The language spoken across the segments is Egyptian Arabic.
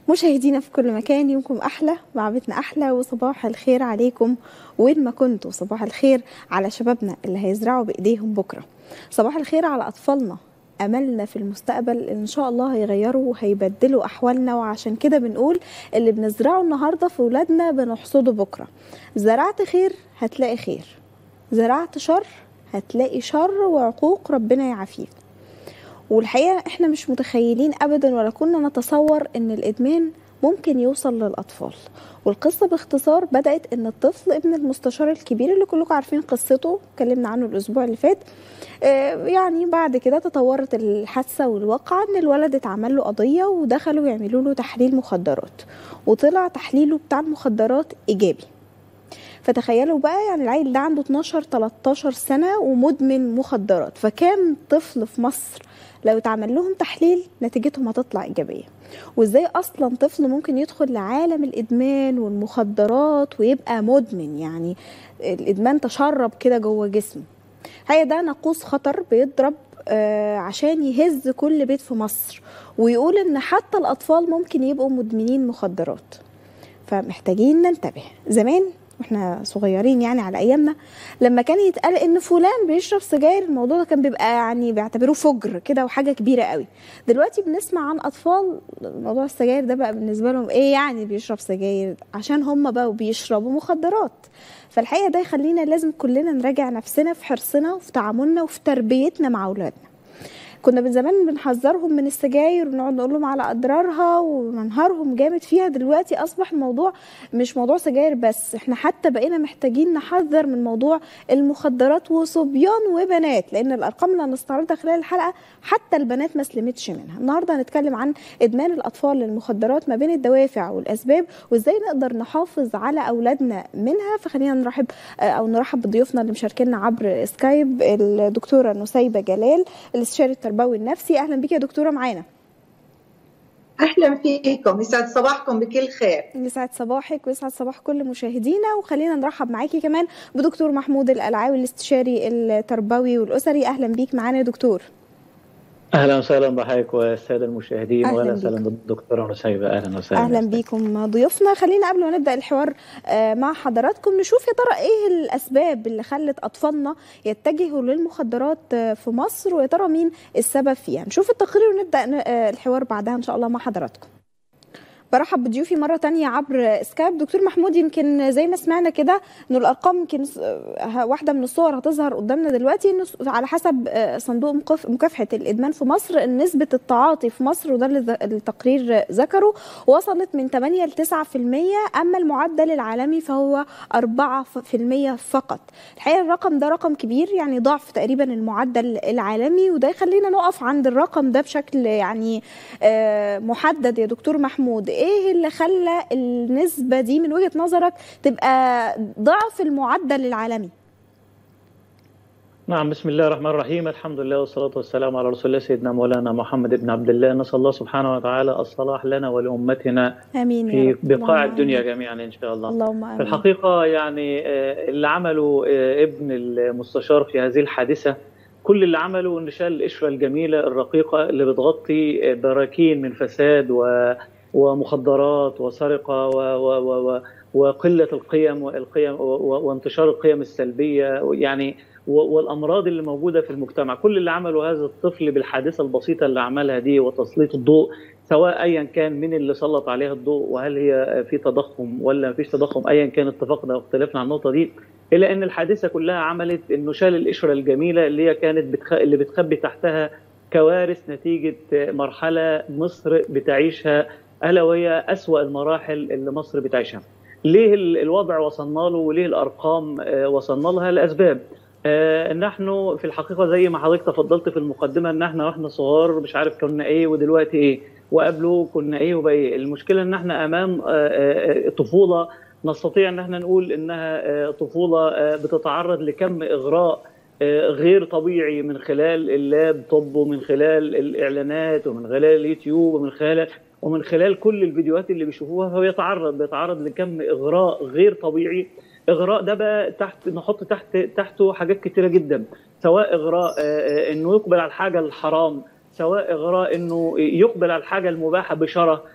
مشاهدينا في كل مكان يومكم أحلى وعبتنا أحلى وصباح الخير عليكم وين ما كنتوا صباح الخير على شبابنا اللي هيزرعوا بإيديهم بكرة صباح الخير على أطفالنا أملنا في المستقبل إن شاء الله هيغيروا وهيبدلوا أحوالنا وعشان كده بنقول اللي بنزرعه النهاردة في ولادنا بنحصده بكرة زرعت خير هتلاقي خير زرعت شر هتلاقي شر وعقوق ربنا يعافينا والحقيقة احنا مش متخيلين ابدا ولا كنا نتصور ان الادمان ممكن يوصل للاطفال والقصة باختصار بدأت ان الطفل ابن المستشار الكبير اللي كلكم عارفين قصته اتكلمنا عنه الاسبوع اللي فات آه، يعني بعد كده تطورت الحادثة والواقعة ان الولد اتعمل له قضية ودخلوا يعملوا له تحليل مخدرات وطلع تحليله بتاع المخدرات ايجابي فتخيلوا بقى يعني العيل ده عنده 12 13 سنة ومدمن مخدرات فكام طفل في مصر لو اتعمل لهم تحليل نتيجتهم هتطلع إيجابية وإزاي أصلا طفل ممكن يدخل لعالم الإدمان والمخدرات ويبقى مدمن يعني الإدمان تشرب كده جوه جسمه هي ده ناقوس خطر بيضرب آه، عشان يهز كل بيت في مصر ويقول إن حتى الأطفال ممكن يبقوا مدمنين مخدرات فمحتاجين ننتبه زمان واحنا صغيرين يعني على ايامنا لما كان يتقال ان فلان بيشرب سجاير الموضوع ده كان بيبقى يعني بيعتبروه فجر كده وحاجه كبيره قوي دلوقتي بنسمع عن اطفال موضوع السجاير ده بقى بالنسبه لهم ايه يعني بيشرب سجاير عشان هم بقوا بيشربوا مخدرات فالحقيقه ده يخلينا لازم كلنا نراجع نفسنا في حرصنا وفي تعاملنا وفي تربيتنا مع اولادنا كنا من زمان بنحذرهم من السجاير ونقعد نقول لهم على اضرارها وننهارهم جامد فيها دلوقتي اصبح الموضوع مش موضوع سجاير بس احنا حتى بقينا محتاجين نحذر من موضوع المخدرات وصبيان وبنات لان الارقام اللي هنستعرضها خلال الحلقه حتى البنات ما سلمتش منها النهارده هنتكلم عن ادمان الاطفال للمخدرات ما بين الدوافع والاسباب وازاي نقدر نحافظ على اولادنا منها فخلينا نرحب او نرحب بضيوفنا اللي مشاركينا عبر سكايب الدكتوره نسيبه جلال الاستشاري التربوي النفسي اهلا بك يا دكتوره معانا اهلا فيكم يسعد صباحكم بكل خير يسعد صباحك ويسعد صباح كل مشاهدينا وخلينا نرحب معاكي كمان بدكتور محمود القلعاوي الاستشاري التربوي والاسري اهلا بيك معانا يا دكتور اهلا وسهلا بحضرتك والساده المشاهدين أهلاً واهلا بيك. وسهلا بالدكتوره نسيبه اهلا وسهلا اهلا بيكم ضيوفنا خلينا قبل ما نبدا الحوار آه، مع حضراتكم نشوف يا ترى ايه الاسباب اللي خلت اطفالنا يتجهوا للمخدرات آه، في مصر ويا ترى مين السبب فيها نشوف التقرير ونبدا ن- آه، الحوار بعدها ان شاء الله مع حضراتكم برحب بضيوفي مرة تانية عبر سكايب دكتور محمود يمكن زي ما سمعنا كده انه الارقام يمكن س- آه، واحدة من الصور هتظهر قدامنا دلوقتي انه س- على حسب آه، صندوق مكاف- مكافحة الادمان في مصر إن نسبة التعاطي في مصر وده اللي ذ- التقرير ذكره وصلت من 8 ل 9% اما المعدل العالمي فهو 4% فقط الحقيقة الرقم ده رقم كبير يعني ضعف تقريبا المعدل العالمي وده يخلينا نقف عند الرقم ده بشكل يعني آه، محدد يا دكتور محمود ايه اللي خلى النسبة دي من وجهة نظرك تبقى ضعف المعدل العالمي نعم بسم الله الرحمن الرحيم الحمد لله والصلاة والسلام على رسول الله سيدنا مولانا محمد بن عبد الله نسأل الله سبحانه وتعالى الصلاح لنا ولأمتنا امين يا في رب بقاع اللهم الدنيا آمين. جميعا إن شاء الله اللهم في امين الحقيقة يعني آه، اللي عمله آه، ابن المستشار في هذه الحادثة كل اللي عمله إن شال القشرة الجميلة الرقيقة اللي بتغطي آه، براكين من فساد و ومخدرات وسرقة و و و و وقلة القيم والقيم و- و- وانتشار القيم السلبية يعني و- والأمراض اللي موجودة في المجتمع كل اللي عمله هذا الطفل بالحادثة البسيطة اللي عملها دي وتسليط الضوء سواء ايا كان من اللي سلط عليها الضوء وهل هي في تضخم ولا مفيش تضخم ايا كان اتفقنا او اختلفنا عن النقطه دي الا ان الحادثه كلها عملت انه شال القشره الجميله اللي هي كانت بتخ... اللي بتخبي تحتها كوارث نتيجه مرحله مصر بتعيشها الا وهي اسوا المراحل اللي مصر بتعيشها. ليه ال- الوضع وصلنا له وليه الارقام آه، وصلنا لها لاسباب آه، نحن في الحقيقه زي ما حضرتك تفضلت في المقدمه ان احنا واحنا صغار مش عارف كنا ايه ودلوقتي ايه وقبله كنا ايه وبقى ايه المشكله ان احنا امام آه، آه، طفوله نستطيع ان احنا نقول انها آه، طفوله آه، بتتعرض لكم اغراء آه، غير طبيعي من خلال اللاب طب ومن خلال الاعلانات ومن خلال اليوتيوب ومن خلال ومن خلال كل الفيديوهات اللي بيشوفوها هو يتعرض بيتعرض لكم اغراء غير طبيعي اغراء ده بقى تحت نحط تحت تحته حاجات كتيره جدا سواء اغراء آه، آه، انه يقبل على الحاجه الحرام سواء اغراء انه يقبل على الحاجه المباحه بشره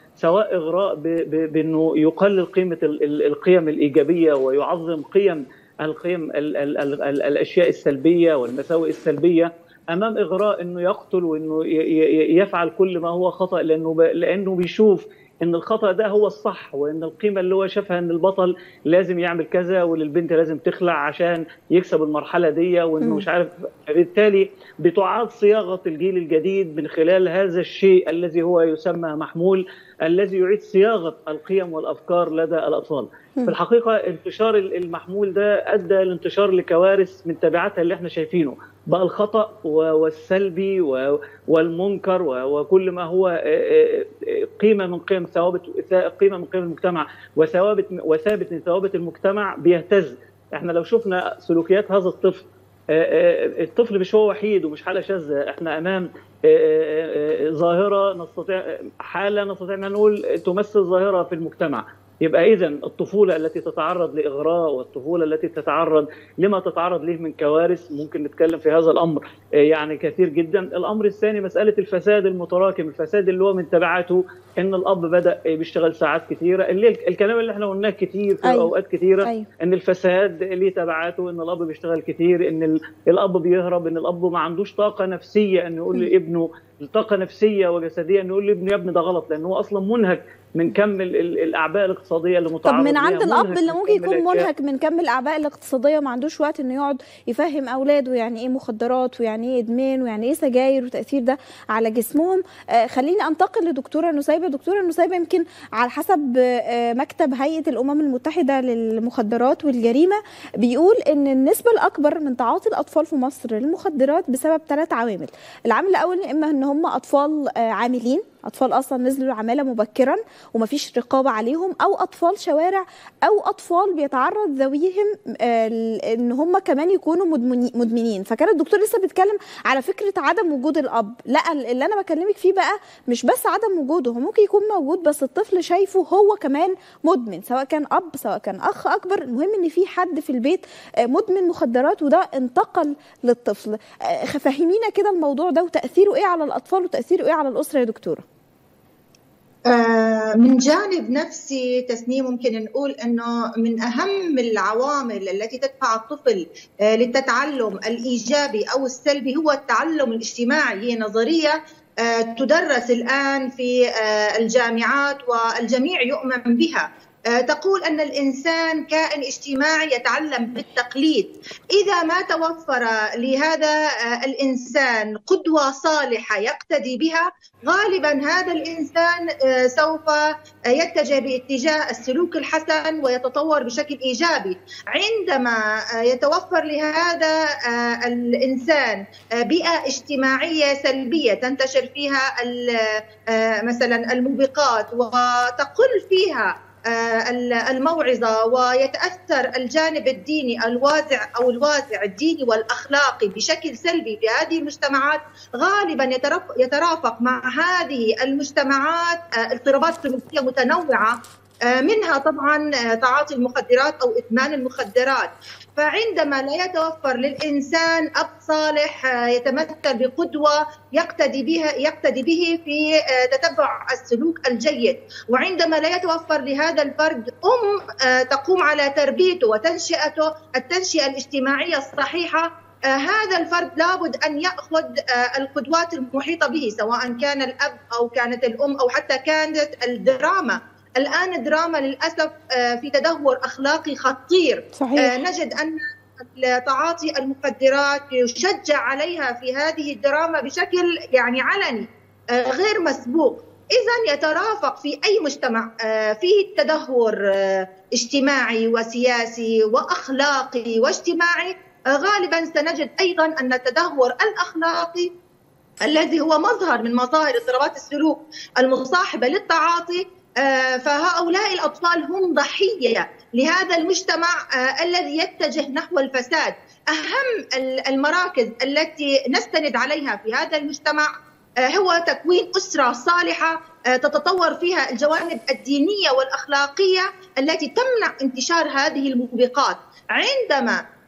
سواء اغراء بانه يقلل قيمه القيم الايجابيه ويعظم قيم القيم ال ال ال ال الاشياء السلبيه والمساوئ السلبيه امام اغراء انه يقتل وانه يفعل كل ما هو خطا لانه لانه بيشوف ان الخطا ده هو الصح وان القيمه اللي هو شافها ان البطل لازم يعمل كذا وان البنت لازم تخلع عشان يكسب المرحله دي وانه مش عارف بالتالي بتعاد صياغه الجيل الجديد من خلال هذا الشيء الذي هو يسمى محمول الذي يعيد صياغه القيم والافكار لدى الاطفال. في الحقيقه انتشار المحمول ده ادى لانتشار لكوارث من تبعاتها اللي احنا شايفينه بقى الخطا والسلبي والمنكر وكل ما هو قيمه من قيم ثوابت قيمه من قيم المجتمع وثوابت وثابت من ثوابت المجتمع بيهتز احنا لو شفنا سلوكيات هذا الطفل الطفل مش هو وحيد ومش حاله شاذه احنا امام ظاهره نستطيع حاله نستطيع ان نقول تمثل ظاهره في المجتمع يبقى اذا الطفوله التي تتعرض لاغراء والطفوله التي تتعرض لما تتعرض له من كوارث ممكن نتكلم في هذا الامر يعني كثير جدا الامر الثاني مساله الفساد المتراكم الفساد اللي هو من تبعاته ان الاب بدا بيشتغل ساعات كثيره اللي الكلام اللي احنا قلناه كتير في أيوة. اوقات كثيره أيوة. ان الفساد ليه تبعاته ان الاب بيشتغل كثير ان الاب بيهرب ان الاب ما عندوش طاقه نفسيه ان يقول لابنه طاقه نفسيه وجسديه ان يقول لابنه يا ابني ده غلط لان هو اصلا منهك من كم الاعباء الاقتصاديه اللي متعرض طب من عند الاب اللي ممكن يكون منهك من كم الاعباء الاقتصاديه وما عندوش وقت انه يقعد يفهم اولاده يعني ايه مخدرات ويعني ايه ادمان ويعني ايه سجاير وتاثير ده على جسمهم آه خليني انتقل لدكتوره نسيبه دكتوره نسيبه يمكن على حسب آه مكتب هيئه الامم المتحده للمخدرات والجريمه بيقول ان النسبه الاكبر من تعاطي الاطفال في مصر للمخدرات بسبب ثلاث عوامل العامل الاول اما ان هم اطفال آه عاملين اطفال اصلا نزلوا العماله مبكرا ومفيش رقابه عليهم او اطفال شوارع او اطفال بيتعرض ذويهم ان هم كمان يكونوا مدمنين فكان الدكتور لسه بيتكلم على فكره عدم وجود الاب لا اللي انا بكلمك فيه بقى مش بس عدم وجوده هو ممكن يكون موجود بس الطفل شايفه هو كمان مدمن سواء كان اب سواء كان اخ اكبر المهم ان في حد في البيت مدمن مخدرات وده انتقل للطفل فهمينا كده الموضوع ده وتاثيره ايه على الاطفال وتاثيره ايه على الاسره يا دكتوره من جانب نفسي تسنيم ممكن نقول انه من اهم العوامل التي تدفع الطفل للتعلم الايجابي او السلبي هو التعلم الاجتماعي هي نظريه تدرس الان في الجامعات والجميع يؤمن بها تقول أن الإنسان كائن اجتماعي يتعلم بالتقليد إذا ما توفر لهذا الإنسان قدوة صالحة يقتدي بها غالبا هذا الإنسان سوف يتجه باتجاه السلوك الحسن ويتطور بشكل إيجابي عندما يتوفر لهذا الإنسان بيئة اجتماعية سلبية تنتشر فيها مثلا الموبقات وتقل فيها الموعظة ويتأثر الجانب الديني الواسع أو الواسع الديني والأخلاقي بشكل سلبي في هذه المجتمعات غالبا يترافق مع هذه المجتمعات اضطرابات سلوكية متنوعة منها طبعا تعاطي المخدرات او ادمان المخدرات فعندما لا يتوفر للانسان اب صالح يتمثل بقدوه يقتدي بها يقتدي به في تتبع السلوك الجيد وعندما لا يتوفر لهذا الفرد ام تقوم على تربيته وتنشئته التنشئه الاجتماعيه الصحيحه هذا الفرد لابد ان ياخذ القدوات المحيطه به سواء كان الاب او كانت الام او حتى كانت الدراما الان الدراما للاسف في تدهور اخلاقي خطير صحيح. نجد ان تعاطي المخدرات يشجع عليها في هذه الدراما بشكل يعني علني غير مسبوق اذا يترافق في اي مجتمع فيه تدهور اجتماعي وسياسي واخلاقي واجتماعي غالبا سنجد ايضا ان التدهور الاخلاقي الذي هو مظهر من مظاهر اضطرابات السلوك المصاحبه للتعاطي فهؤلاء الأطفال هم ضحية لهذا المجتمع الذي يتجه نحو الفساد أهم المراكز التي نستند عليها في هذا المجتمع هو تكوين أسرة صالحة تتطور فيها الجوانب الدينية والأخلاقية التي تمنع انتشار هذه الموبقات عندما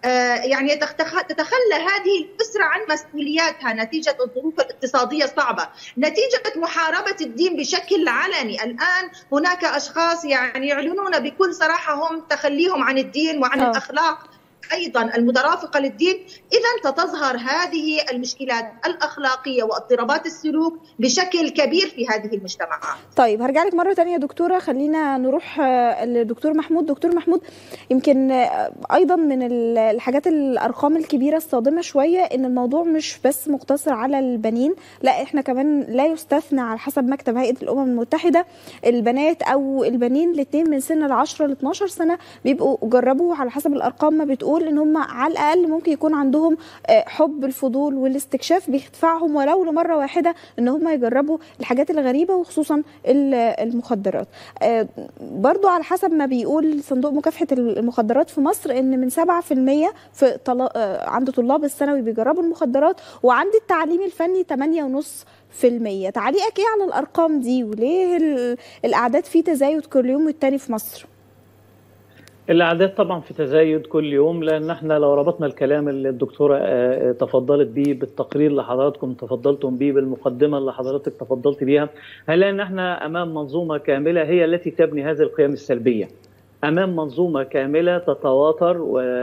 يعني تتخلى هذه الاسره عن مسؤولياتها نتيجه الظروف الاقتصاديه الصعبه، نتيجه محاربه الدين بشكل علني، الان هناك اشخاص يعني يعلنون بكل صراحه هم تخليهم عن الدين وعن أوه. الاخلاق ايضا المترافقه للدين اذا ستظهر هذه المشكلات الاخلاقيه واضطرابات السلوك بشكل كبير في هذه المجتمعات. طيب هرجع لك مره ثانيه يا دكتوره خلينا نروح للدكتور محمود، دكتور محمود يمكن ايضا من الحاجات الارقام الكبيره الصادمه شويه ان الموضوع مش بس مقتصر على البنين، لا احنا كمان لا يستثنى على حسب مكتب هيئه الامم المتحده البنات او البنين الاثنين من سن ال 10 ل 12 سنه بيبقوا جربوا على حسب الارقام ما بتقول بتقول ان هم على الاقل ممكن يكون عندهم حب الفضول والاستكشاف بيدفعهم ولو لمره واحده ان هم يجربوا الحاجات الغريبه وخصوصا المخدرات برضو على حسب ما بيقول صندوق مكافحه المخدرات في مصر ان من 7% في طلا... عند طلاب الثانوي بيجربوا المخدرات وعند التعليم الفني 8.5 في المية تعليقك ايه على الارقام دي وليه الاعداد في تزايد كل يوم والتاني في مصر الاعداد طبعا في تزايد كل يوم لان احنا لو ربطنا الكلام اللي الدكتوره تفضلت بيه بالتقرير اللي حضراتكم تفضلتم بيه بالمقدمه اللي حضرتك تفضلت بيها هنلاقي ان احنا امام منظومه كامله هي التي تبني هذه القيم السلبيه امام منظومه كامله تتواتر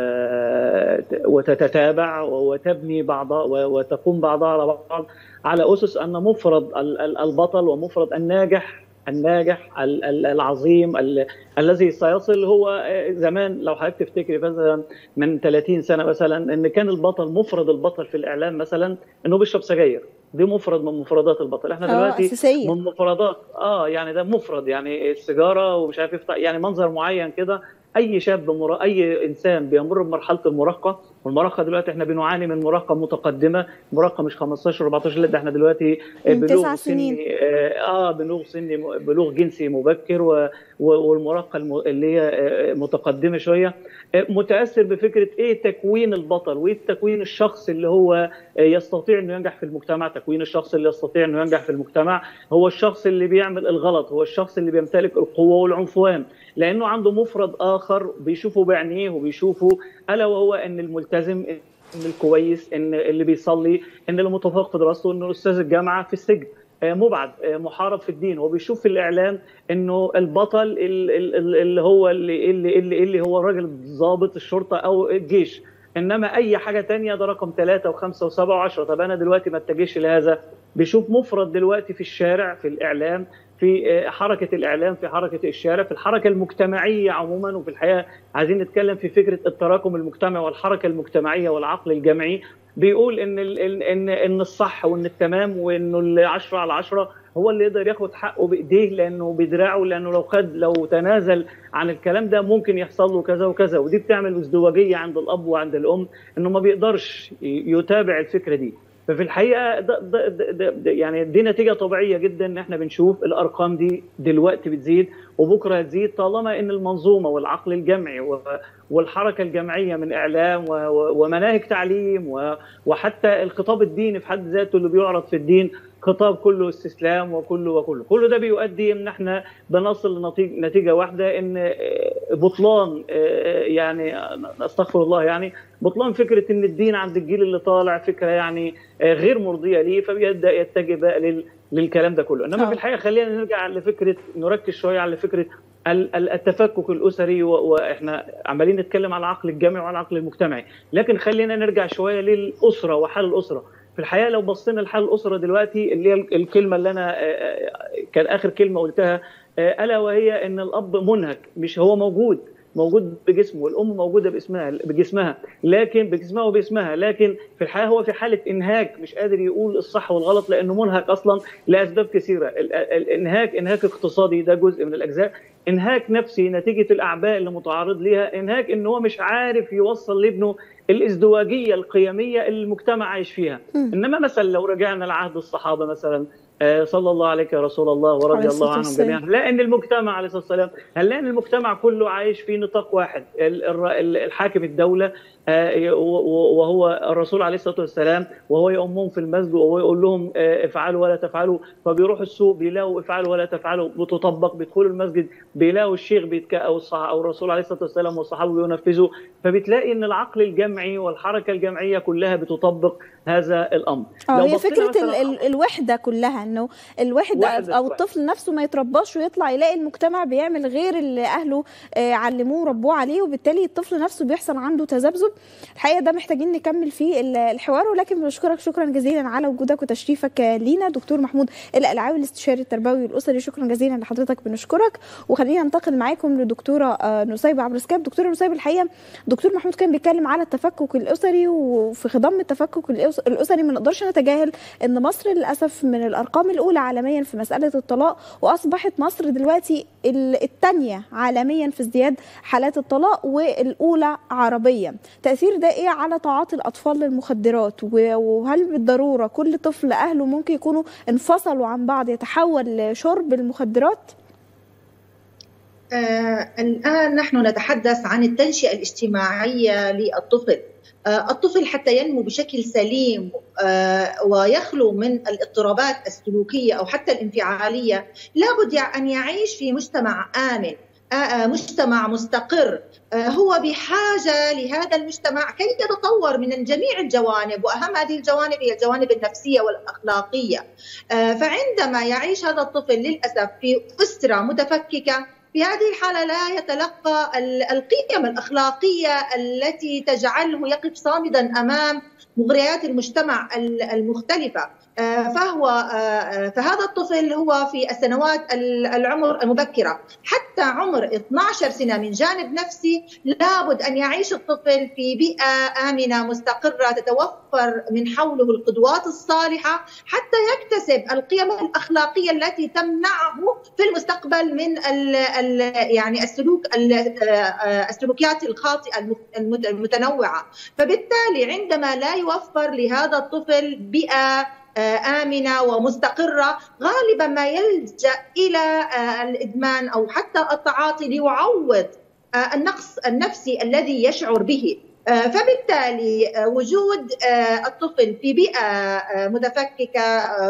وتتتابع وتبني بعضها وتقوم بعضها على بعض على اسس ان مفرد البطل ومفرد الناجح الناجح العظيم الذي سيصل هو زمان لو حضرتك تفتكري مثلا من 30 سنه مثلا ان كان البطل مفرد البطل في الاعلام مثلا انه بيشرب سجاير دي مفرد من مفردات البطل احنا دلوقتي أساسية. من مفردات اه يعني ده مفرد يعني السيجاره ومش عارف يفتح يعني منظر معين كده اي شاب مر... اي انسان بيمر بمرحله المراهقه والمراهقه دلوقتي احنا بنعاني من مراهقه متقدمه مراهقه مش 15 14 لا ده احنا دلوقتي بلوغ سنين اه بلوغ سني بلوغ جنسي مبكر و... والمراهقه الم... اللي هي متقدمه شويه متاثر بفكره ايه تكوين البطل وايه تكوين الشخص اللي هو يستطيع انه ينجح في المجتمع تكوين الشخص اللي يستطيع انه ينجح في المجتمع هو الشخص اللي بيعمل الغلط هو الشخص اللي بيمتلك القوه والعنفوان لانه عنده مفرد اخر بيشوفه بعينيه وبيشوفه الا وهو ان الملتزم ان الكويس ان اللي بيصلي ان اللي متفوق في دراسته انه استاذ الجامعه في السجن مبعد محارب في الدين هو بيشوف في الاعلام انه البطل اللي هو اللي اللي اللي, اللي هو الراجل ضابط الشرطه او الجيش انما اي حاجه تانية ده رقم ثلاثة وخمسة وسبعة وعشرة طب انا دلوقتي ما اتجهش لهذا بيشوف مفرد دلوقتي في الشارع في الاعلام في حركة الإعلام في حركة الشارع في الحركة المجتمعية عموما وفي الحقيقة عايزين نتكلم في فكرة التراكم المجتمعي والحركة المجتمعية والعقل الجمعي بيقول إن إن إن الصح وإن التمام وإنه العشرة على عشرة هو اللي يقدر ياخد حقه بايديه لانه بدراعه لانه لو خد لو تنازل عن الكلام ده ممكن يحصل له كذا وكذا ودي بتعمل ازدواجيه عند الاب وعند الام انه ما بيقدرش يتابع الفكره دي ففي الحقيقه ده ده ده ده يعني دي نتيجه طبيعيه جدا ان احنا بنشوف الارقام دي دلوقتي بتزيد وبكره هتزيد طالما ان المنظومه والعقل الجمعي والحركه الجمعيه من اعلام ومناهج تعليم وحتى الخطاب الديني في حد ذاته اللي بيعرض في الدين خطاب كله استسلام وكله وكله كله ده بيؤدي ان احنا بنصل لنتيجه نتيجه واحده ان بطلان يعني استغفر الله يعني بطلان فكره ان الدين عند الجيل اللي طالع فكره يعني غير مرضيه ليه فبيبدا يتجه بقى لل للكلام ده كله انما في الحقيقه خلينا نرجع لفكره نركز شويه على فكره التفكك الاسري واحنا عمالين نتكلم على العقل الجامعي وعلى العقل المجتمعي لكن خلينا نرجع شويه للاسره وحال الاسره في الحقيقه لو بصينا لحال الاسره دلوقتي اللي هي الكلمه اللي انا كان اخر كلمه قلتها الا وهي ان الاب منهك مش هو موجود موجود بجسمه والام موجوده باسمها بجسمها لكن بجسمها وباسمها لكن في الحقيقه هو في حاله انهاك مش قادر يقول الصح والغلط لانه منهك اصلا لاسباب كثيره الانهاك انهاك اقتصادي ده جزء من الاجزاء انهاك نفسي نتيجه الاعباء اللي متعرض ليها انهاك ان هو مش عارف يوصل لابنه الازدواجيه القيميه اللي المجتمع عايش فيها انما مثلا لو رجعنا لعهد الصحابه مثلا صلى الله عليك يا رسول الله ورضي الله عنهم جميعا لان المجتمع عليه الصلاه والسلام هل لان المجتمع كله عايش في نطاق واحد الحاكم الدوله وهو الرسول عليه الصلاه والسلام وهو يؤمهم في المسجد وهو يقول لهم افعلوا ولا تفعلوا فبيروحوا السوق بيلاقوا افعلوا ولا تفعلوا بتطبق بيدخلوا المسجد بيلاقوا الشيخ بيتك او او الرسول عليه الصلاه والسلام والصحابه بينفذوا فبتلاقي ان العقل الجمعي والحركه الجمعيه كلها بتطبق هذا الامر اه هي فكره ال ال الوحده كلها انه الوحده او الطفل نفسه ما يترباش ويطلع يلاقي المجتمع بيعمل غير اللي اهله علموه وربوه عليه وبالتالي الطفل نفسه بيحصل عنده تذبذب الحقيقه ده محتاجين نكمل فيه الحوار ولكن بنشكرك شكرا جزيلا على وجودك وتشريفك لينا دكتور محمود القلعاوي الاستشاري التربوي الاسري شكرا جزيلا لحضرتك بنشكرك وخلينا ننتقل معاكم لدكتوره نسيبه عبر سكايب دكتوره نسيبه الحقيقه دكتور محمود كان بيتكلم على التفكك الاسري وفي خضم التفكك الاسري ما نقدرش نتجاهل ان مصر للاسف من الارقام الاولى عالميا في مساله الطلاق واصبحت مصر دلوقتي الثانيه عالميا في ازدياد حالات الطلاق والاولى عربيا تاثير ده ايه على تعاطي الاطفال للمخدرات وهل بالضروره كل طفل اهله ممكن يكونوا انفصلوا عن بعض يتحول لشرب المخدرات آه الآن نحن نتحدث عن التنشئة الاجتماعية للطفل آه الطفل حتى ينمو بشكل سليم آه ويخلو من الاضطرابات السلوكية أو حتى الانفعالية لابد أن يعيش في مجتمع آمن مجتمع مستقر هو بحاجة لهذا المجتمع كي يتطور من جميع الجوانب وأهم هذه الجوانب هي الجوانب النفسية والأخلاقية فعندما يعيش هذا الطفل للأسف في أسرة متفككة في هذه الحالة لا يتلقى القيم الأخلاقية التي تجعله يقف صامدا أمام مغريات المجتمع المختلفة فهو فهذا الطفل هو في السنوات العمر المبكرة حتى عمر 12 سنة من جانب نفسي لابد أن يعيش الطفل في بيئة آمنة مستقرة تتوفر من حوله القدوات الصالحة حتى يكتسب القيم الأخلاقية التي تمنعه في المستقبل من ال ال يعني السلوك السلوكيات الخاطئة المتنوعة فبالتالي عندما لا يوفر لهذا الطفل بيئة آمنة ومستقرة غالبا ما يلجأ إلى الإدمان أو حتى التعاطي ليعوض النقص النفسي الذي يشعر به فبالتالي وجود الطفل في بيئة متفككة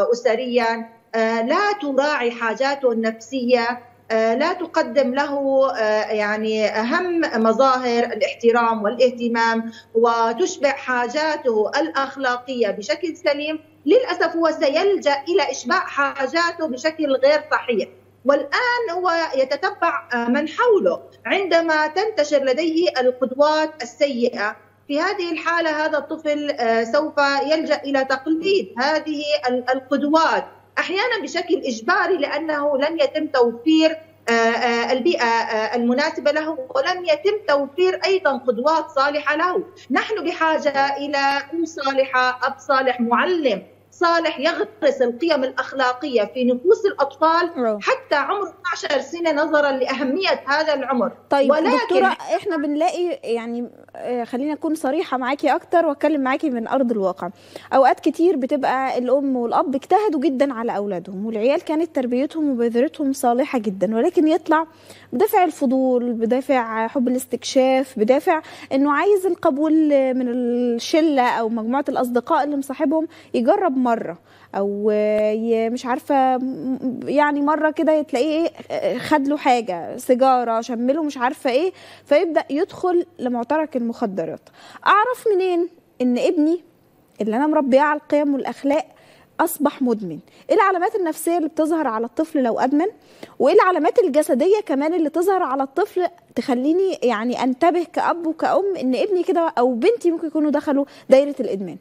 أسريا لا تراعي حاجاته النفسية لا تقدم له يعني اهم مظاهر الاحترام والاهتمام وتشبع حاجاته الاخلاقيه بشكل سليم للاسف هو سيلجا الى اشباع حاجاته بشكل غير صحيح والان هو يتتبع من حوله عندما تنتشر لديه القدوات السيئه في هذه الحاله هذا الطفل سوف يلجا الى تقليد هذه القدوات احيانا بشكل اجباري لانه لم يتم توفير البيئه المناسبه له ولم يتم توفير ايضا قدوات صالحه له، نحن بحاجه الى ام صالحه، اب صالح، معلم صالح يغرس القيم الاخلاقيه في نفوس الاطفال حتى عمر 12 سنه نظرا لاهميه هذا العمر طيب ولكن دكتوره احنا بنلاقي يعني خلينا اكون صريحه معاكي اكتر واتكلم معاكي من ارض الواقع اوقات كتير بتبقى الام والاب اجتهدوا جدا على اولادهم والعيال كانت تربيتهم وبذرتهم صالحه جدا ولكن يطلع بدافع الفضول بدافع حب الاستكشاف بدافع انه عايز القبول من الشله او مجموعه الاصدقاء اللي مصاحبهم يجرب مره او مش عارفه يعني مره كده تلاقيه خد له حاجه سيجاره شمله مش عارفه ايه فيبدا يدخل لمعترك المخدرات اعرف منين ان ابني اللي انا مربيه على القيم والاخلاق اصبح مدمن ايه العلامات النفسيه اللي بتظهر على الطفل لو ادمن وايه العلامات الجسديه كمان اللي تظهر على الطفل تخليني يعني انتبه كاب وكأم ان ابني كده او بنتي ممكن يكونوا دخلوا دايره الادمان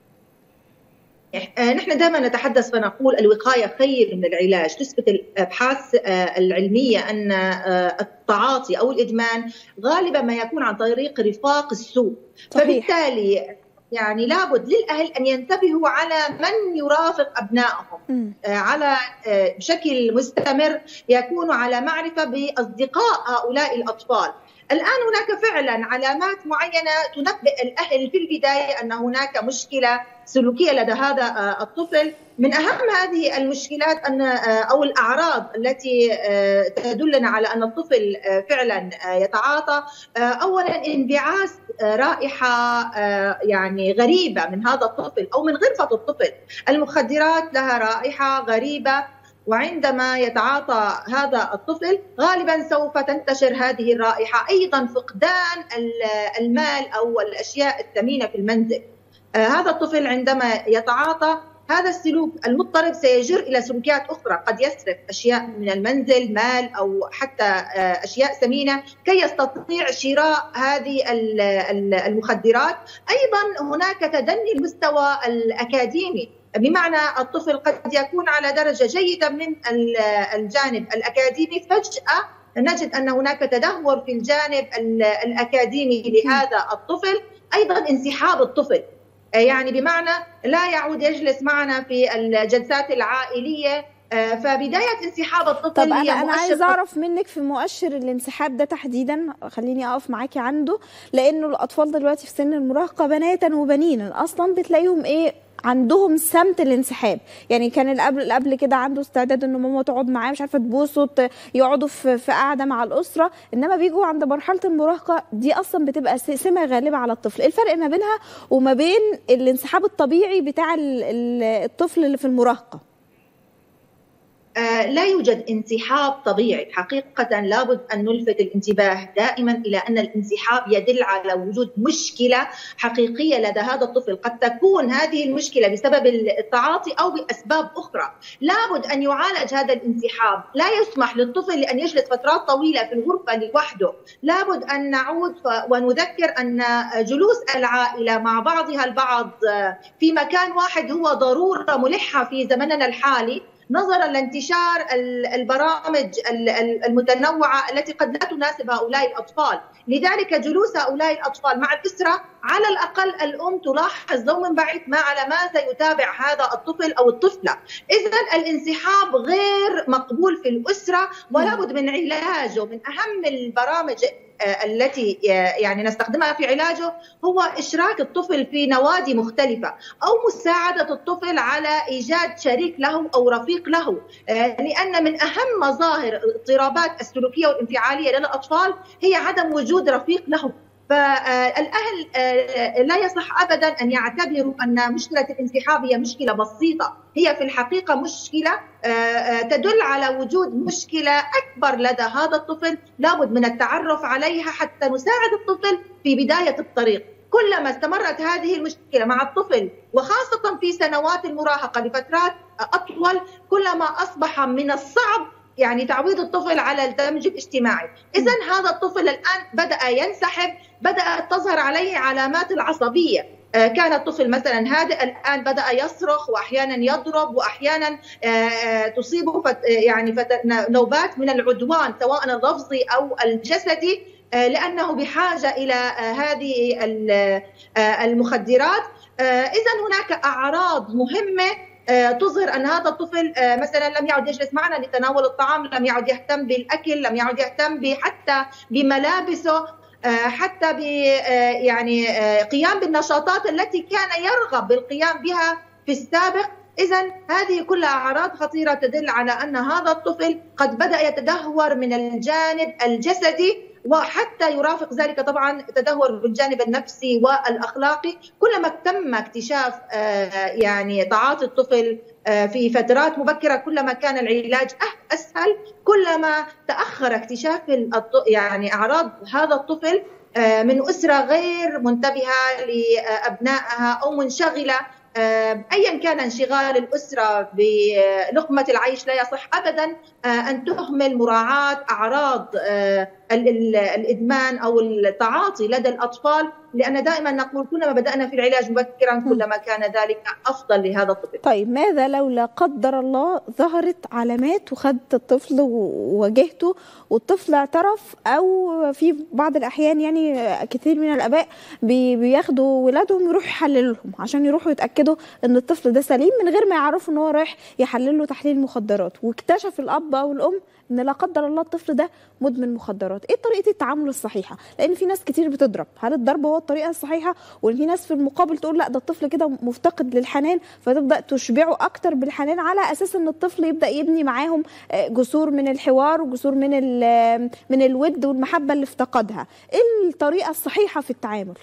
نحن دائما نتحدث فنقول الوقايه خير من العلاج، تثبت الابحاث العلميه ان التعاطي او الادمان غالبا ما يكون عن طريق رفاق السوء، صحيح. فبالتالي يعني لابد للاهل ان ينتبهوا على من يرافق ابنائهم على بشكل مستمر يكونوا على معرفه باصدقاء هؤلاء الاطفال الان هناك فعلا علامات معينه تنبئ الاهل في البدايه ان هناك مشكله سلوكيه لدى هذا الطفل من اهم هذه المشكلات ان او الاعراض التي تدلنا على ان الطفل فعلا يتعاطى اولا انبعاث رائحه يعني غريبه من هذا الطفل او من غرفه الطفل المخدرات لها رائحه غريبه وعندما يتعاطى هذا الطفل غالبا سوف تنتشر هذه الرائحه ايضا فقدان المال او الاشياء الثمينه في المنزل هذا الطفل عندما يتعاطى هذا السلوك المضطرب سيجر الى سلوكيات اخرى قد يسرق اشياء من المنزل مال او حتى اشياء ثمينه كي يستطيع شراء هذه المخدرات ايضا هناك تدني المستوى الاكاديمي بمعنى الطفل قد يكون على درجه جيده من الجانب الاكاديمي فجاه نجد ان هناك تدهور في الجانب الاكاديمي لهذا الطفل ايضا انسحاب الطفل يعني بمعنى لا يعود يجلس معنا في الجلسات العائليه فبدايه انسحاب الطفل طب انا انا عايز اعرف منك في مؤشر الانسحاب ده تحديدا خليني اقف معاكي عنده لانه الاطفال دلوقتي في سن المراهقه بناتا وبنينا اصلا بتلاقيهم ايه عندهم سمت الانسحاب يعني كان اللي قبل قبل كده عنده استعداد ان ماما تقعد معاه مش عارفه تبوسه يقعدوا في, في قاعده مع الاسره انما بيجوا عند مرحله المراهقه دي اصلا بتبقى سمه غالبه على الطفل ايه الفرق ما بينها وما بين الانسحاب الطبيعي بتاع الطفل اللي في المراهقه آه لا يوجد انسحاب طبيعي حقيقة لابد أن نلفت الانتباه دائما إلى أن الانسحاب يدل على وجود مشكلة حقيقية لدى هذا الطفل قد تكون هذه المشكلة بسبب التعاطي أو بأسباب أخرى لابد أن يعالج هذا الانسحاب لا يسمح للطفل لأن يجلس فترات طويلة في الغرفة لوحده لابد أن نعود ونذكر أن جلوس العائلة مع بعضها البعض في مكان واحد هو ضرورة ملحة في زمننا الحالي نظرا لانتشار البرامج المتنوعه التي قد لا تناسب هؤلاء الاطفال، لذلك جلوس هؤلاء الاطفال مع الاسره على الاقل الام تلاحظ لو من بعيد ما على ماذا يتابع هذا الطفل او الطفله، اذا الانسحاب غير مقبول في الاسره ولا بد من علاجه من اهم البرامج التي يعني نستخدمها في علاجه هو اشراك الطفل في نوادي مختلفه او مساعده الطفل على ايجاد شريك له او رفيق له لان من اهم مظاهر الاضطرابات السلوكيه والانفعاليه للاطفال هي عدم وجود رفيق له فالاهل لا يصح ابدا ان يعتبروا ان مشكله الانسحاب هي مشكله بسيطه، هي في الحقيقه مشكله تدل على وجود مشكله اكبر لدى هذا الطفل، لابد من التعرف عليها حتى نساعد الطفل في بدايه الطريق. كلما استمرت هذه المشكله مع الطفل وخاصه في سنوات المراهقه لفترات اطول كلما اصبح من الصعب يعني تعويض الطفل على الدمج الاجتماعي إذا هذا الطفل الآن بدأ ينسحب بدأت تظهر عليه علامات العصبية كان الطفل مثلا هادئ الان بدا يصرخ واحيانا يضرب واحيانا تصيبه يعني نوبات من العدوان سواء اللفظي او الجسدي لانه بحاجه الى هذه المخدرات اذا هناك اعراض مهمه تظهر ان هذا الطفل مثلا لم يعد يجلس معنا لتناول الطعام، لم يعد يهتم بالاكل، لم يعد يهتم حتى بملابسه، حتى ب يعني قيام بالنشاطات التي كان يرغب بالقيام بها في السابق إذا هذه كلها أعراض خطيرة تدل على أن هذا الطفل قد بدأ يتدهور من الجانب الجسدي وحتى يرافق ذلك طبعا تدهور بالجانب النفسي والاخلاقي كلما تم اكتشاف يعني تعاطي الطفل في فترات مبكره كلما كان العلاج اسهل كلما تاخر اكتشاف يعني اعراض هذا الطفل من اسره غير منتبهه لابنائها او منشغله ايا كان انشغال الاسره بلقمه العيش لا يصح ابدا ان تهمل مراعاه اعراض الادمان او التعاطي لدى الاطفال لان دائما نقول كلما بدانا في العلاج مبكرا كلما كان ذلك افضل لهذا الطفل. طيب ماذا لو لا قدر الله ظهرت علامات وخدت الطفل وواجهته والطفل اعترف او في بعض الاحيان يعني كثير من الاباء بياخدوا ولادهم يروحوا يحللوا لهم عشان يروحوا يتاكدوا ان الطفل ده سليم من غير ما يعرفوا ان هو رايح يحلل له تحليل مخدرات واكتشف الاب او الام ان لا قدر الله الطفل ده مدمن مخدرات ايه طريقه التعامل الصحيحه لان في ناس كتير بتضرب هل الضرب هو الطريقه الصحيحه وفي ناس في المقابل تقول لا ده الطفل كده مفتقد للحنان فتبدا تشبعه اكتر بالحنان على اساس ان الطفل يبدا يبني معاهم جسور من الحوار وجسور من من الود والمحبه اللي افتقدها ايه الطريقه الصحيحه في التعامل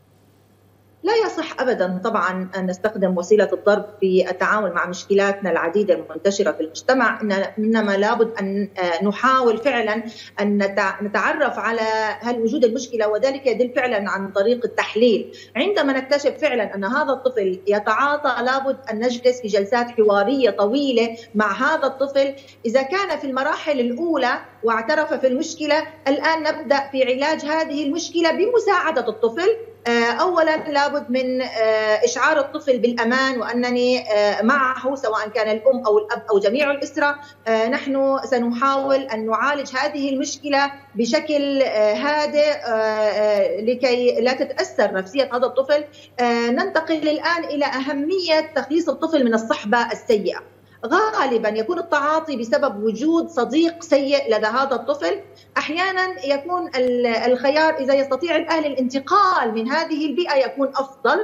لا يصح ابدا طبعا ان نستخدم وسيله الضرب في التعامل مع مشكلاتنا العديده المنتشره في المجتمع انما لابد ان نحاول فعلا ان نتعرف على هل وجود المشكله وذلك يدل فعلا عن طريق التحليل عندما نكتشف فعلا ان هذا الطفل يتعاطى لابد ان نجلس في جلسات حواريه طويله مع هذا الطفل اذا كان في المراحل الاولى واعترف في المشكله الان نبدا في علاج هذه المشكله بمساعده الطفل اولا لابد من اشعار الطفل بالامان وانني معه سواء كان الام او الاب او جميع الاسره نحن سنحاول ان نعالج هذه المشكله بشكل هادئ لكي لا تتاثر نفسيه هذا الطفل ننتقل الان الى اهميه تخليص الطفل من الصحبه السيئه غالبا يكون التعاطي بسبب وجود صديق سيء لدى هذا الطفل احيانا يكون الخيار اذا يستطيع الاهل الانتقال من هذه البيئه يكون افضل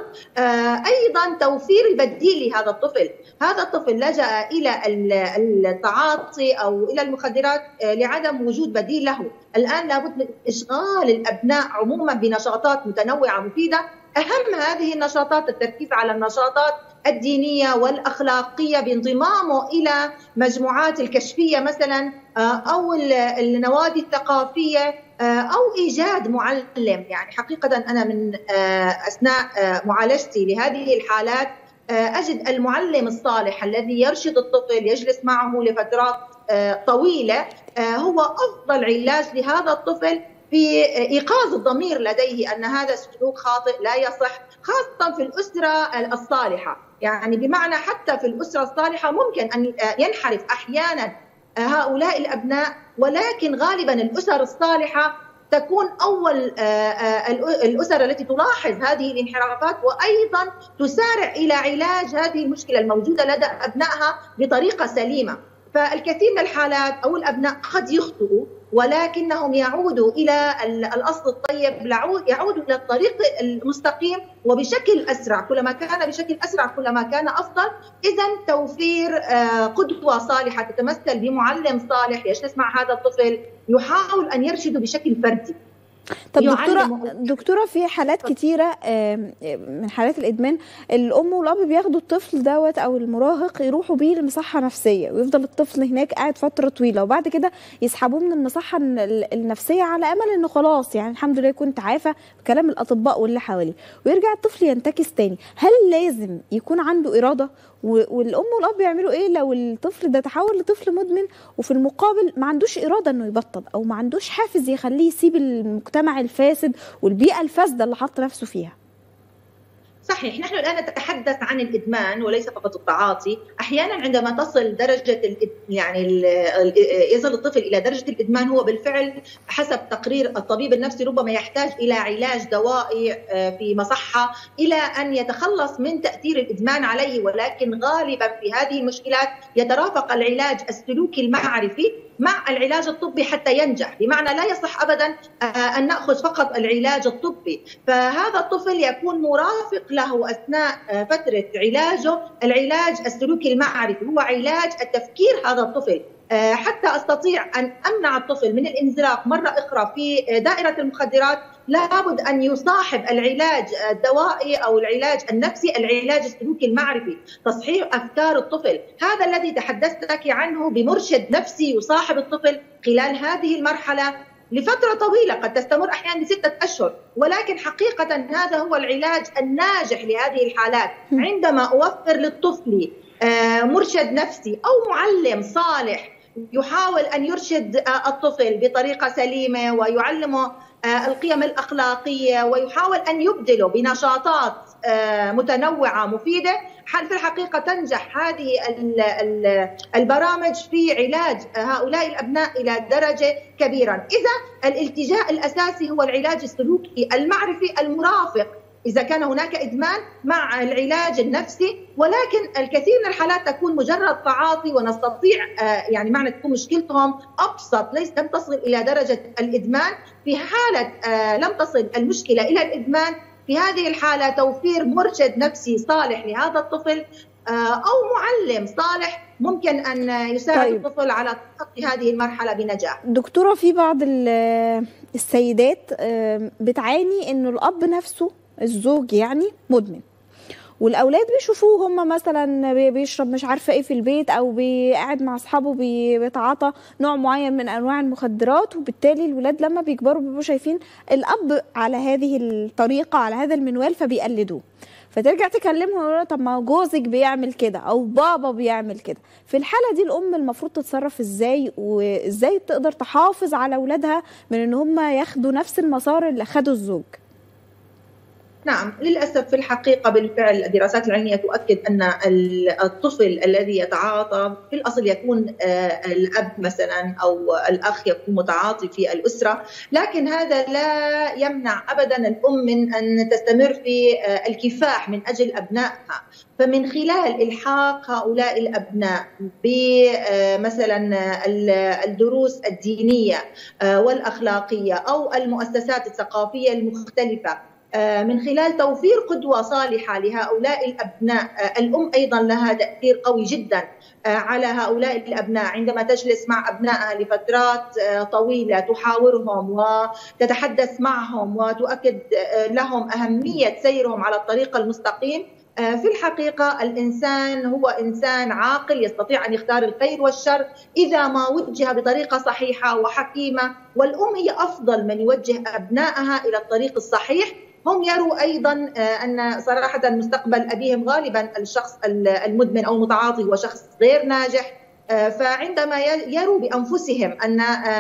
ايضا توفير البديل لهذا الطفل هذا الطفل لجا الى التعاطي او الى المخدرات لعدم وجود بديل له الان لابد من اشغال الابناء عموما بنشاطات متنوعه مفيده اهم هذه النشاطات التركيز على النشاطات الدينيه والاخلاقيه بانضمامه الى مجموعات الكشفيه مثلا او النوادي الثقافيه او ايجاد معلم يعني حقيقه انا من اثناء معالجتي لهذه الحالات اجد المعلم الصالح الذي يرشد الطفل يجلس معه لفترات طويله هو افضل علاج لهذا الطفل في ايقاظ الضمير لديه ان هذا السلوك خاطئ لا يصح خاصه في الاسره الصالحه يعني بمعنى حتى في الاسره الصالحه ممكن ان ينحرف احيانا هؤلاء الابناء ولكن غالبا الاسر الصالحه تكون اول الاسر التي تلاحظ هذه الانحرافات وايضا تسارع الى علاج هذه المشكله الموجوده لدى ابنائها بطريقه سليمه فالكثير من الحالات او الابناء قد يخطئوا ولكنهم يعودوا الى الاصل الطيب يعودوا الى الطريق المستقيم وبشكل اسرع كلما كان بشكل اسرع كلما كان افضل اذا توفير قدوه صالحه تتمثل بمعلم صالح يجلس مع هذا الطفل يحاول ان يرشده بشكل فردي طب دكتوره دكتوره في حالات كتيره من حالات الادمان الام والاب بياخدوا الطفل دوت او المراهق يروحوا بيه لمصحه نفسيه ويفضل الطفل هناك قاعد فتره طويله وبعد كده يسحبوه من المصحه النفسيه على امل انه خلاص يعني الحمد لله يكون تعافى بكلام الاطباء واللي حواليه ويرجع الطفل ينتكس تاني هل لازم يكون عنده اراده والام والاب يعملوا ايه لو الطفل ده تحول لطفل مدمن وفي المقابل ما عندوش اراده انه يبطل او ما عندوش حافز يخليه يسيب المجتمع الفاسد والبيئه الفاسده اللي حط نفسه فيها صحيح نحن الان نتحدث عن الادمان وليس فقط التعاطي احيانا عندما تصل درجه يعني يصل الطفل الى درجه الادمان هو بالفعل حسب تقرير الطبيب النفسي ربما يحتاج الى علاج دوائي في مصحه الى ان يتخلص من تاثير الادمان عليه ولكن غالبا في هذه المشكلات يترافق العلاج السلوكي المعرفي مع العلاج الطبي حتى ينجح بمعنى لا يصح ابدا ان ناخذ فقط العلاج الطبي فهذا الطفل يكون مرافق له اثناء فتره علاجه العلاج السلوكي المعرفي هو علاج التفكير هذا الطفل حتى استطيع ان امنع الطفل من الانزلاق مره اخرى في دائره المخدرات لابد ان يصاحب العلاج الدوائي او العلاج النفسي العلاج السلوكي المعرفي تصحيح افكار الطفل هذا الذي تحدثت لك عنه بمرشد نفسي يصاحب الطفل خلال هذه المرحله لفترة طويلة قد تستمر أحيانا لستة أشهر ولكن حقيقة هذا هو العلاج الناجح لهذه الحالات عندما أوفر للطفل مرشد نفسي أو معلم صالح يحاول ان يرشد الطفل بطريقه سليمه ويعلمه القيم الاخلاقيه ويحاول ان يبدله بنشاطات متنوعه مفيده في الحقيقه تنجح هذه البرامج في علاج هؤلاء الابناء الى درجه كبيره، اذا الالتجاء الاساسي هو العلاج السلوكي المعرفي المرافق اذا كان هناك ادمان مع العلاج النفسي ولكن الكثير من الحالات تكون مجرد تعاطي ونستطيع يعني معنى تكون مشكلتهم ابسط ليس لم تصل الى درجه الادمان في حاله لم تصل المشكله الى الادمان في هذه الحاله توفير مرشد نفسي صالح لهذا الطفل او معلم صالح ممكن ان يساعد طيب. الطفل على تخطي هذه المرحله بنجاح. دكتوره في بعض السيدات بتعاني انه الاب نفسه الزوج يعني مدمن والاولاد بيشوفوه هم مثلا بيشرب مش عارفه ايه في البيت او قاعد مع اصحابه بيتعاطى نوع معين من انواع المخدرات وبالتالي الولاد لما بيكبروا بيبقوا شايفين الاب على هذه الطريقه على هذا المنوال فبيقلدوه فترجع تكلمهم طب ما جوزك بيعمل كده او بابا بيعمل كده في الحاله دي الام المفروض تتصرف ازاي وازاي تقدر تحافظ على اولادها من ان هم ياخدوا نفس المسار اللي خده الزوج نعم للأسف في الحقيقة بالفعل الدراسات العلمية تؤكد أن الطفل الذي يتعاطى في الأصل يكون الأب مثلا أو الأخ يكون متعاطي في الأسرة لكن هذا لا يمنع أبدا الأم من أن تستمر في الكفاح من أجل أبنائها فمن خلال الحاق هؤلاء الابناء بمثلا الدروس الدينيه والاخلاقيه او المؤسسات الثقافيه المختلفه من خلال توفير قدوة صالحة لهؤلاء الأبناء الأم أيضا لها تأثير قوي جدا على هؤلاء الأبناء عندما تجلس مع أبنائها لفترات طويلة تحاورهم وتتحدث معهم وتؤكد لهم أهمية سيرهم على الطريق المستقيم في الحقيقة الإنسان هو إنسان عاقل يستطيع أن يختار الخير والشر إذا ما وجه بطريقة صحيحة وحكيمة والأم هي أفضل من يوجه أبنائها إلى الطريق الصحيح هم يروا ايضا ان صراحه مستقبل ابيهم غالبا الشخص المدمن او المتعاطي هو شخص غير ناجح فعندما يروا بانفسهم ان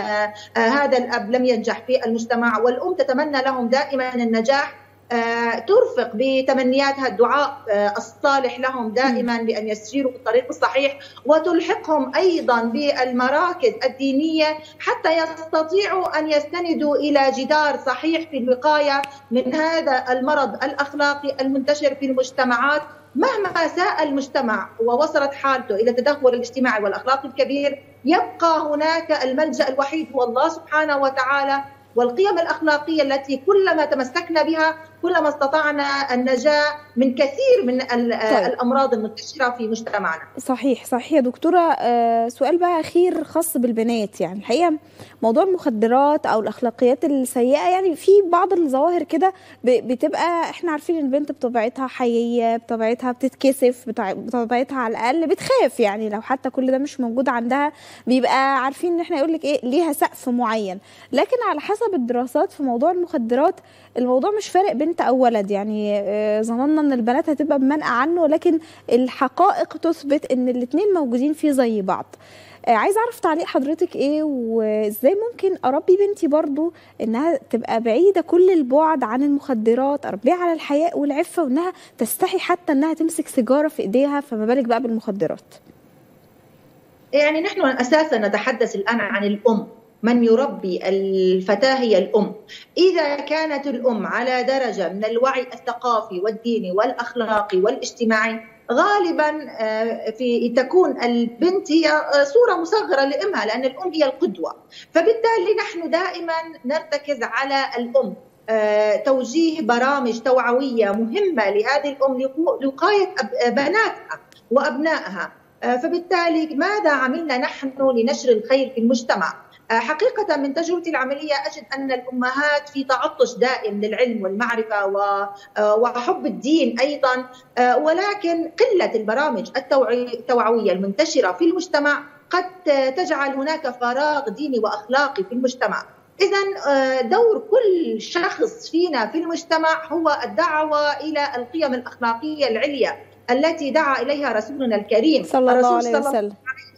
هذا الاب لم ينجح في المجتمع والام تتمنى لهم دائما النجاح ترفق بتمنياتها الدعاء الصالح لهم دائما بان يسيروا في الطريق الصحيح وتلحقهم ايضا بالمراكز الدينيه حتى يستطيعوا ان يستندوا الى جدار صحيح في الوقايه من هذا المرض الاخلاقي المنتشر في المجتمعات مهما ساء المجتمع ووصلت حالته الى التدهور الاجتماعي والاخلاقي الكبير يبقى هناك الملجا الوحيد هو الله سبحانه وتعالى والقيم الاخلاقيه التي كلما تمسكنا بها كلما استطعنا النجاه من كثير من طيب. الامراض المنتشره في مجتمعنا. صحيح صحيح يا دكتوره سؤال بقى اخير خاص بالبنات يعني الحقيقه موضوع المخدرات او الاخلاقيات السيئه يعني في بعض الظواهر كده بتبقى احنا عارفين ان البنت بطبيعتها حييه بطبيعتها بتتكسف بطبيعتها على الاقل بتخاف يعني لو حتى كل ده مش موجود عندها بيبقى عارفين ان احنا يقول لك ايه ليها سقف معين لكن على حسب الدراسات في موضوع المخدرات الموضوع مش فارق بنت او ولد يعني ظننا ان البنات هتبقى بمنأى عنه لكن الحقائق تثبت ان الاثنين موجودين فيه زي بعض عايز اعرف تعليق حضرتك ايه وازاي ممكن اربي بنتي برضو انها تبقى بعيده كل البعد عن المخدرات اربيها على الحياء والعفه وانها تستحي حتى انها تمسك سيجاره في ايديها فما بالك بقى بالمخدرات يعني نحن اساسا نتحدث الان عن الام من يربي الفتاة هي الأم إذا كانت الأم على درجة من الوعي الثقافي والديني والأخلاقي والاجتماعي غالبا في تكون البنت هي صورة مصغرة لأمها لأن الأم هي القدوة فبالتالي نحن دائما نرتكز على الأم توجيه برامج توعوية مهمة لهذه الأم لوقاية بناتها وأبنائها فبالتالي ماذا عملنا نحن لنشر الخير في المجتمع حقيقة من تجربتي العملية أجد أن الأمهات في تعطش دائم للعلم والمعرفة وحب الدين أيضا ولكن قلة البرامج التوعوية المنتشرة في المجتمع قد تجعل هناك فراغ ديني وأخلاقي في المجتمع إذا دور كل شخص فينا في المجتمع هو الدعوة إلى القيم الأخلاقية العليا التي دعا إليها رسولنا الكريم صلى الله عليه وسلم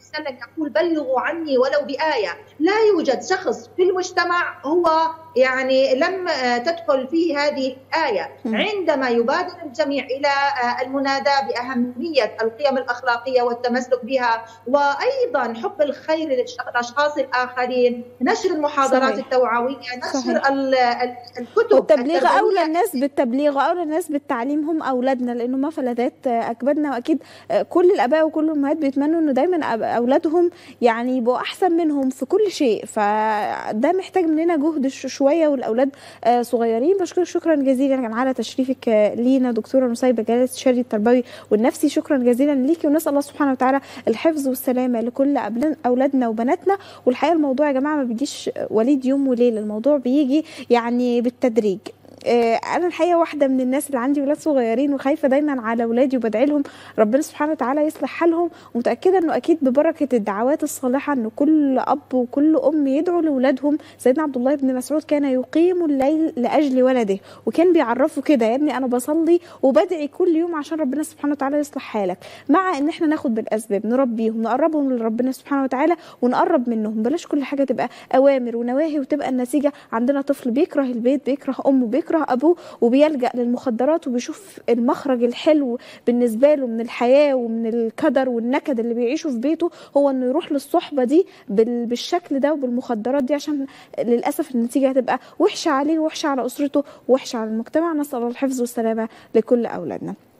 وسلم يقول بلغوا عني ولو بآية لا يوجد شخص في المجتمع هو يعني لم تدخل فيه هذه الآية عندما يبادر الجميع إلى المناداة بأهمية القيم الأخلاقية والتمسك بها وأيضا حب الخير للأشخاص الآخرين نشر المحاضرات صحيح. التوعوية نشر صحيح. الكتب والتبليغ أولى الناس بالتبليغ أولى الناس بالتعليم هم أولادنا لأنه ما فلذات أكبادنا وأكيد كل الآباء وكل الأمهات بيتمنوا إنه دايما أولادهم يعني يبقوا أحسن منهم في كل شيء فده محتاج مننا جهد شوية والأولاد صغيرين بشكرك شكرا جزيلا على تشريفك لينا دكتورة نسيبة جلالة الشري التربوي والنفسي شكرا جزيلا ليكي ونسأل الله سبحانه وتعالى الحفظ والسلامة لكل أولادنا وبناتنا والحقيقة الموضوع يا جماعة ما بيجيش وليد يوم وليلة الموضوع بيجي يعني بالتدريج انا الحقيقه واحده من الناس اللي عندي ولاد صغيرين وخايفه دايما على اولادي وبدعي لهم ربنا سبحانه وتعالى يصلح حالهم ومتاكده انه اكيد ببركه الدعوات الصالحه ان كل اب وكل ام يدعوا لاولادهم سيدنا عبد الله بن مسعود كان يقيم الليل لاجل ولده وكان بيعرفه كده يا ابني انا بصلي وبدعي كل يوم عشان ربنا سبحانه وتعالى يصلح حالك مع ان احنا ناخد بالاسباب نربيهم نقربهم لربنا سبحانه وتعالى ونقرب منهم بلاش كل حاجه تبقى اوامر ونواهي وتبقى النتيجه عندنا طفل بيكره البيت بيكره امه بيكره بيكره ابوه وبيلجا للمخدرات وبيشوف المخرج الحلو بالنسبه له من الحياه ومن الكدر والنكد اللي بيعيشه في بيته هو انه يروح للصحبه دي بالشكل ده وبالمخدرات دي عشان للاسف النتيجه هتبقى وحشه عليه وحشه على اسرته وحشه على المجتمع نسال الله الحفظ والسلامه لكل اولادنا